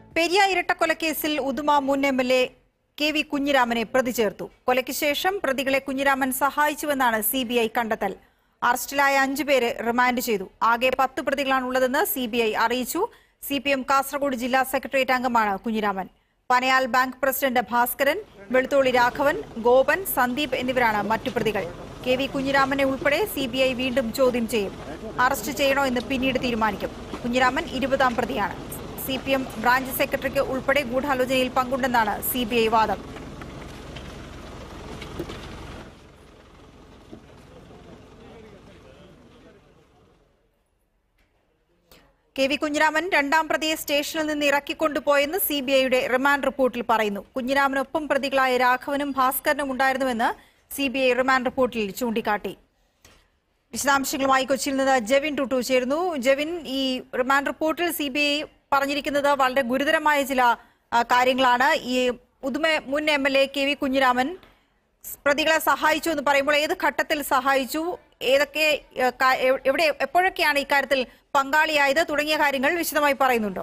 പെരിയ ഇരട്ടക്കൊലക്കേസിൽ ഉദുമ മുൻ M L A K V കുഞ്ഞിരാമനെ പ്രതി ചേർത്തു കൊലയ്ക്ക് ശേഷം പ്രതികളെ കുഞ്ഞിരാമൻ സഹായിച്ചുവെന്നാണ് സി ബി ഐ കണ്ടെത്തൽ അറസ്റ്റിലായ അഞ്ചുപേരെ റിമാൻഡ് ചെയ്തു ആകെ പത്ത് പ്രതികളാണുള്ളതെന്ന് സി ബി ഐ അറിയിച്ചു സി പി എം കാസർഗോഡ് ജില്ലാ സെക്രട്ടേറിയറ്റ് അംഗമാണ് കുഞ്ഞിരാമൻ പനയാൽ ബാങ്ക് പ്രസിഡന്റ് ഭാസ്കരൻ വെളുത്തോളി രാഘവൻ ഗോപൻ സന്ദീപ് എന്നിവരാണ് മറ്റു പ്രതികൾ കെ വി കുഞ്ഞിരാമനെ ഉൾപ്പെടെ സി ബി ഐ വീണ്ടും ചോദ്യം ചെയ്യും അറസ്റ്റ് ചെയ്യണോ എന്ന് പിന്നീട് തീരുമാനിക്കും കുഞ്ഞിരാമൻ ഇരുപതാം പ്രതിയാണ് സി പി എം ബ്രാഞ്ച് സെക്രട്ടറിക്ക് ഉൾപ്പെടെ ഗൂഢാലോചനയിൽ പങ്കുണ്ടെന്നാണ് സി ബി ഐ വാദം കെ വി കുഞ്ഞിരാമൻ രണ്ടാം പ്രതിയെ സ്റ്റേഷനിൽ നിന്ന് ഇറക്കിക്കൊണ്ടുപോയെന്ന് സി ബി ഐയുടെ റിമാൻഡ് റിപ്പോർട്ടിൽ പറയുന്നു കുഞ്ഞിരാമനൊപ്പം പ്രതികളായ രാഘവനും ഭാസ്കരനും ഉണ്ടായിരുന്നുവെന്ന് സി ബി ഐ റിമാൻഡ് റിപ്പോർട്ടിൽ ചൂണ്ടിക്കാട്ടി വിശദാംശങ്ങളുമായി കൊച്ചിയിൽ നിന്ന് ജെവിൻ ടുട്ടു ചേരുന്നു ജെവിൻ ഈ റിമാൻഡ് റിപ്പോർട്ടിൽ സി ബി ഐ പറഞ്ഞിരിക്കുന്നത് വളരെ ഗുരുതരമായ ചില ആ, കാര്യങ്ങളാണ് ഈ ഉദുമ മുൻ M L A K V Kunhiraman പ്രതികളെ സഹായിച്ചു എന്ന് പറയുമ്പോൾ ഏത് ഘട്ടത്തിൽ സഹായിച്ചു ഏതൊക്കെ ഏ, കാ- എവ്- എവിടെ എപ്പോഴൊക്കെയാണ് ഇക്കാര്യത്തിൽ പങ്കാളിയായത് തുടങ്ങിയ കാര്യങ്ങൾ വിശദമായി പറയുന്നുണ്ടോ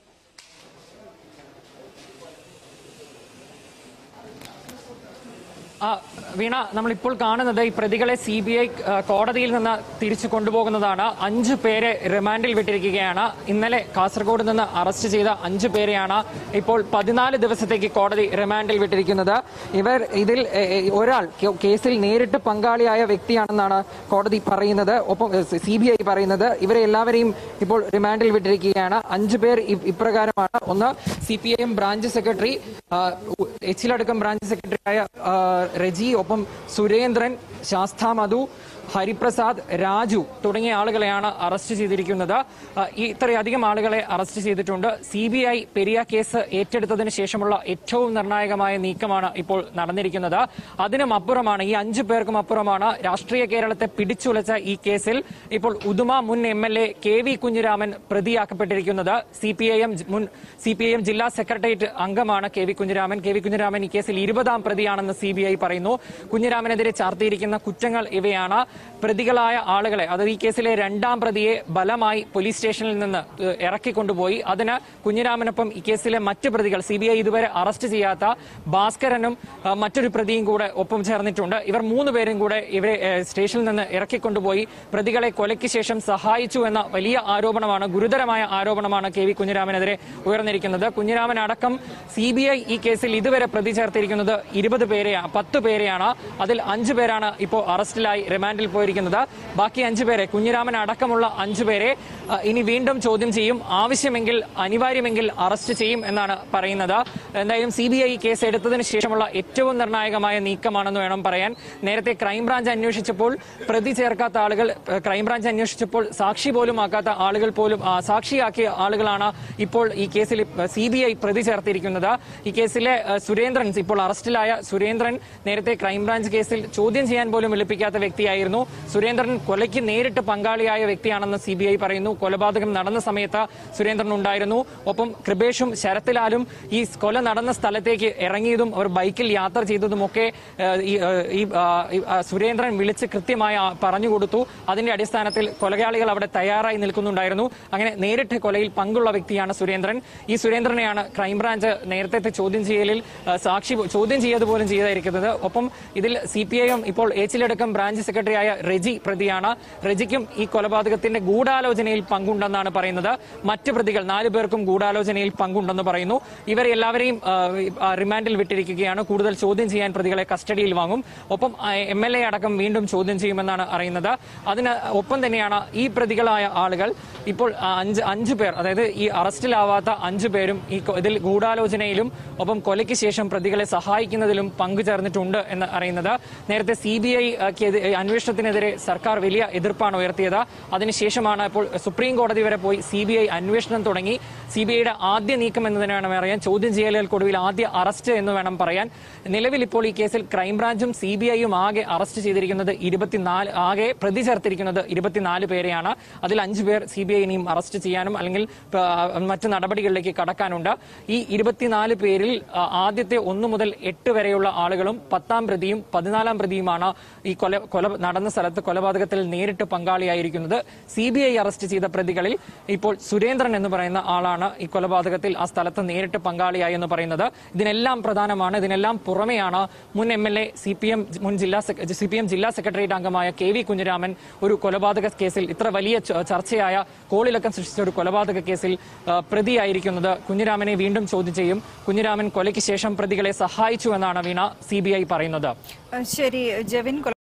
ആ, വീണ നമ്മളിപ്പോൾ കാണുന്നത് ഈ പ്രതികളെ സി ബി ഐ കോടതിയിൽ നിന്ന് തിരിച്ചു കൊണ്ടുപോകുന്നതാണ് അഞ്ചു പേരെ റിമാൻഡിൽ വിട്ടിരിക്കുകയാണ് ഇന്നലെ കാസർഗോഡ് നിന്ന് അറസ്റ്റ് ചെയ്ത അഞ്ചു പേരെയാണ് ഇപ്പോൾ പതിനാല് ദിവസത്തേക്ക് കോടതി റിമാൻഡിൽ വിട്ടിരിക്കുന്നത് ഇവർ ഇതിൽ എ, എ, ഒരാൾ കേ- കേസിൽ നേരിട്ട് പങ്കാളിയായ വ്യക്തിയാണെന്നാണ് കോടതി പറയുന്നത് ഒപ്പം സി ബി ഐ പറയുന്നത് ഇവരെ എല്ലാവരെയും ഇപ്പോൾ റിമാൻഡിൽ വിട്ടിരിക്കുകയാണ് അഞ്ചു പേർ ഇ- ഇപ്രകാരമാണ് ഒന്ന് C P I M branch secretary ആ, ഉ- എച്ചിലടക്കം ബ്രാഞ്ച് സെക്രട്ടറിയായ ആ, റെജി ഒപ്പം സുരേന്ദ്രൻ ശാസ്ത മധു ഹരിപ്രസാദ് രാജു തുടങ്ങിയ ആളുകളെയാണ് അറസ്റ്റ് ചെയ്തിരിക്കുന്നത് ആ, ഈ ഇത്രയധികം ആളുകളെ അറസ്റ്റ് ചെയ്തിട്ടുണ്ട് C B I Periya case ഏറ്റെടുത്തതിന് ശേഷമുള്ള ഏറ്റവും നിർണായകമായ നീക്കമാണ് ഇപ്പോൾ നടന്നിരിക്കുന്നത് അതിനും അപ്പുറമാണ് ഈ അഞ്ചു പേർക്കും അപ്പുറമാണ് രാഷ്ട്രീയ കേരളത്തെ പിടിച്ചുലച്ച ഈ കേസിൽ ഇപ്പോൾ ഉദുമ മുൻ M L A K V Kunhiraman പ്രതിയാക്കപ്പെട്ടിരിക്കുന്നത് സി പി ഐ എം മുൻ സി പി ഐ എം ജില്ലാ സെക്രട്ടേറിയറ്റ് അംഗമാണ് K V Kunhiraman K V Kunhiraman ഈ കേസിൽ ഇരുപതാം പ്രതിയാണെന്ന് സി ബി ഐ പറയുന്നു കുഞ്ഞിരാമനെതിരെ ചാർത്തിയിരിക്കുന്ന കുറ്റങ്ങൾ ഇവയാണ് പ്രതികളായ ആളുകളെ അതായത് ഈ കേസിലെ രണ്ടാം പ്രതിയെ ബലമായി പോലീസ് സ്റ്റേഷനിൽ നിന്ന് ഏഹ്, ഇറക്കിക്കൊണ്ടുപോയി അതിന് കുഞ്ഞിരാമനൊപ്പം ഈ കേസിലെ മറ്റ് പ്രതികൾ സി ബി ഐ ഇതുവരെ അറസ്റ്റ് ചെയ്യാത്ത ഭാസ്കരനും ആ, മറ്റൊരു പ്രതിയും കൂടെ ഒപ്പം ചേർന്നിട്ടുണ്ട് ഇവർ മൂന്ന് പേരും കൂടെ ഇവരെ ഏഹ്, സ്റ്റേഷനിൽ നിന്ന് ഇറക്കിക്കൊണ്ടുപോയി പ്രതികളെ കൊലയ്ക്ക് ശേഷം സഹായിച്ചു എന്ന വലിയ ആരോപണമാണ് ഗുരുതരമായ ആരോപണമാണ് കെ വി കുഞ്ഞിരാമനെതിരെ ഉയർന്നിരിക്കുന്നത് കുഞ്ഞിരാമൻ അടക്കം സി ബി ഐ ഈ കേസിൽ ഇതുവരെ പ്രതി ചേർത്തിരിക്കുന്നത് ഇരുപത് പേരെയാണ് പത്ത് പേരെയാണ് അതിൽ അഞ്ചു പേരാണ് ഇപ്പോൾ അറസ്റ്റിലായി റിമാൻഡിൽ പോയിരിക്കുന്നത് ബാക്കി അഞ്ചു പേരെ കുഞ്ഞിരാമൻ അടക്കമുള്ള അഞ്ചു പേരെ ആ, ഇനി വീണ്ടും ചോദ്യം ചെയ്യും ആവശ്യമെങ്കിൽ അനിവാര്യമെങ്കിൽ അറസ്റ്റ് ചെയ്യും എന്നാണ് പറയുന്നത് എന്തായാലും സി ബി ഐ കേസ് എടുത്തതിന് ശേഷമുള്ള ഏറ്റവും നിർണായകമായ നീക്കമാണെന്ന് വേണം പറയാൻ നേരത്തെ ക്രൈംബ്രാഞ്ച് അന്വേഷിച്ചപ്പോൾ പ്രതി ചേർക്കാത്ത ആളുകൾ ഏഹ്, ക്രൈംബ്രാഞ്ച് അന്വേഷിച്ചപ്പോൾ സാക്ഷി പോലും ആക്കാത്ത ആളുകൾ പോലും ആ, സാക്ഷിയാക്കിയ ആളുകളാണ് ഇപ്പോൾ ഈ കേസിൽ സി ബി ഐ പ്രതി ചേർത്തിരിക്കുന്നത് ഈ കേസിലെ ഏഹ്, സുരേന്ദ്രൻ ഇപ്പോൾ അറസ്റ്റിലായ സുരേന്ദ്രൻ നേരത്തെ ക്രൈംബ്രാഞ്ച് കേസിൽ ചോദ്യം ചെയ്യാൻ പോലും വിളിപ്പിക്കാത്ത വ്യക്തിയായിരുന്നു സുരേന്ദ്രൻ കൊലയ്ക്ക് നേരിട്ട് പങ്കാളിയായ വ്യക്തിയാണെന്ന് സി ബി ഐ പറയുന്നു കൊലപാതകം നടന്ന സമയത്ത് സുരേന്ദ്രൻ ഉണ്ടായിരുന്നു ഒപ്പം കൃപേഷും ശരത്ലാലും ഈ കൊല നടന്ന സ്ഥലത്തേക്ക് ഇറങ്ങിയതും അവർ ബൈക്കിൽ യാത്ര ചെയ്തതുമൊക്കെ ഏഹ്, ഈ, ഏഹ്, ഈ, ആ, ഈ, ആ, സുരേന്ദ്രൻ വിളിച്ച് കൃത്യമായി ആ- പറഞ്ഞു കൊടുത്തു അതിന്റെ അടിസ്ഥാനത്തിൽ കൊലയാളികൾ അവിടെ തയ്യാറായി നിൽക്കുന്നുണ്ടായിരുന്നു അങ്ങനെ നേരിട്ട് കൊലയിൽ പങ്കുള്ള വ്യക്തിയാണ് സുരേന്ദ്രൻ ഈ സുരേന്ദ്രനെയാണ് ക്രൈംബ്രാഞ്ച് നേരത്തെ ചോദ്യം ചെയ്യലിൽ ആ, സാക്ഷി പോ- ചോദ്യം ചെയ്യത് പോലും ചെയ്തായിരിക്കുന്നത് ഒപ്പം ഇതിൽ സി പി ഐ എം ഇപ്പോൾ ഏച്ചിലടക്കം ബ്രാഞ്ച് സെക്രട്ടറിയായ റെജി പ്രതിയാണ് റെജിക്കും ഈ കൊലപാതകത്തിന്റെ ഗൂഢാലോചനയിൽ പങ്കുണ്ടെന്നാണ് പറയുന്നത് മറ്റ് പ്രതികൾ നാല് പേർക്കും ഗൂഢാലോചനയിൽ പങ്കുണ്ടെന്ന് പറയുന്നു ഇവരെ എല്ലാവരെയും ആ, ആ, റിമാൻഡിൽ വിട്ടിരിക്കുകയാണ് കൂടുതൽ ചോദ്യം ചെയ്യാൻ പ്രതികളെ കസ്റ്റഡിയിൽ വാങ്ങും ഒപ്പം എം എൽ എ അടക്കം വീണ്ടും ചോദ്യം ചെയ്യുമെന്നാണ് അറിയുന്നത് അതിന് ഒപ്പം തന്നെയാണ് ഈ പ്രതികളായ ആളുകൾ ഇപ്പോൾ ആ, അഞ്ച് അഞ്ചു പേർ അതായത് ഈ അറസ്റ്റിലാവാത്ത അഞ്ചു പേരും ഈ കൊ- ഇതിൽ ഗൂഢാലോചനയിലും ഒപ്പം കൊലയ്ക്ക് ശേഷം പ്രതികളെ സഹായിക്കുന്നതിലും പങ്കുചേർന്നിട്ടുണ്ട് എന്ന് അറിയുന്നത് നേരത്തെ സി ബി ഐ അന്വേഷണത്തിനെതിരെ സർക്കാർ വലിയ എതിർപ്പാണ് ഉയർത്തിയത് അതിനുശേഷമാണ് ഇപ്പോൾ സുപ്രീം കോടതി വരെ പോയി സി ബി ഐ അന്വേഷണം തുടങ്ങി സി ബി ഐയുടെ ആദ്യ നീക്കം എന്ന് തന്നെ വേണം അറിയാൻ ചോദ്യം ചെയ്യലുകൾക്കൊടുവിൽ ആദ്യ അറസ്റ്റ് എന്ന് വേണം പറയാൻ നിലവിൽ ഇപ്പോൾ ഈ കേസിൽ ക്രൈംബ്രാഞ്ചും സി ബി ഐയും ആകെ അറസ്റ്റ് ചെയ്തിരിക്കുന്നത് ഇരുപത്തിനാല് ആകെ പ്രതി ചേർത്തിരിക്കുന്നത് ഇരുപത്തിനാല് പേരെയാണ് അതിൽ അഞ്ചു പേർ സി ബി ഐ ഇനിയും അറസ്റ്റ് ചെയ്യാനും അല്ലെങ്കിൽ ആ, മറ്റു നടപടികളിലേക്ക് കടക്കാനുണ്ട് ഈ ഇരുപത്തിനാല് പേരിൽ ആ, ആദ്യത്തെ ഒന്നു മുതൽ എട്ട് വരെയുള്ള ആളുകളും പത്താം പ്രതിയും പതിനാലാം പ്രതിയുമാണ് ഈ കൊല കൊല നടന്ന എന്ന സ്ഥലത്ത് കൊലപാതകത്തിൽ നേരിട്ട് പങ്കാളിയായിരിക്കുന്നത് സി ബി ഐ അറസ്റ്റ് ചെയ്ത പ്രതികളിൽ ഇപ്പോൾ സുരേന്ദ്രൻ എന്ന് പറയുന്ന ആളാണ് ഈ കൊലപാതകത്തിൽ ആ സ്ഥലത്ത് നേരിട്ട് പങ്കാളിയായി എന്ന് പറയുന്നത് ഇതിനെല്ലാം പ്രധാനമാണ് ഇതിനെല്ലാം പുറമെയാണ് മുൻ M L A C P M മുൻ ജില്ലാ സി പി എം ജില്ലാ സെക്രട്ടേറിയറ്റ് അംഗമായ കെ വി കുഞ്ഞിരാമൻ ഒരു കൊലപാതക കേസിൽ ഇത്ര വലിയ ച- ചർച്ചയായ കോളിളക്കം സൃഷ്ടിച്ച ഒരു കൊലപാതക കേസിൽ ആ, പ്രതിയായിരിക്കുന്നത് കുഞ്ഞിരാമനെ വീണ്ടും ചോദ്യം ചെയ്യും കുഞ്ഞിരാമൻ കൊലയ്ക്ക് ശേഷം പ്രതികളെ സഹായിച്ചു എന്നാണ് വീണ സി പറയുന്നത് ശരി ജെവിൻ